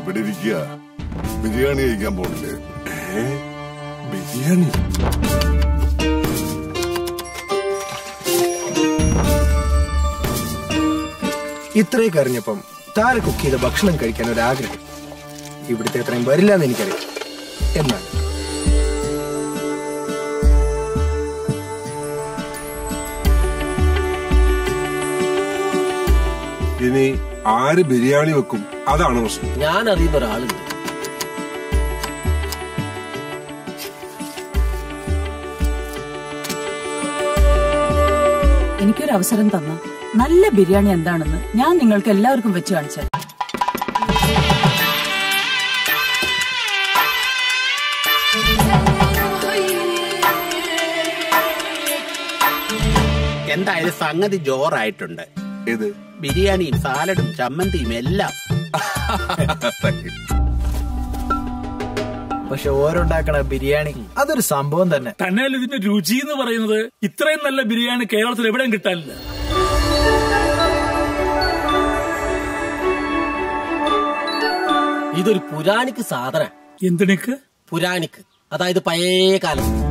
ഇവിടെ ഇരിക്കുക ബിരിയാണി കഴിക്കാൻ പോണില്ലേ ഏ ബിരിയാണി ഇത്രയൊക്കെ അറിഞ്ഞപ്പം താര കുക്ക് ചെയ്ത ഭക്ഷണം കഴിക്കാൻ ഒരു ആഗ്രഹം ഇവിടുത്തെ അത്രയും വരില്ല എന്ന് എനിക്കറിയാം എന്നാൽ ഇനി ആര് ബിരിയാണി വെക്കും അതാണ് പ്രശ്നം ഞാൻ അറിയുന്ന ഒരാളുണ്ട് എനിക്കൊരു അവസരം തന്ന നല്ല ബിരിയാണി എന്താണെന്ന് ഞാൻ നിങ്ങൾക്ക് എല്ലാവർക്കും വെച്ച് കാണിച്ചു എന്തായാലും സംഗതി ജോറായിട്ടുണ്ട് ഏത് ബിരിയാണിയും സാലഡും ചമ്മന്തിയും എല്ലാം പക്ഷെ ഓരോണ്ടാക്കണ ബിരിയാണി അതൊരു സംഭവം തന്നെ തന്നെയല്ല ഇതിന്റെ രുചി എന്ന് പറയുന്നത് ഇത്രയും നല്ല ബിരിയാണി കേരളത്തിൽ എവിടെയും കിട്ടാനില്ല ഇതൊരു പുരാണിക്ക് സാധന എന്തിനേക്ക് പുരാണിക്ക് അതായത് പഴയ കാലം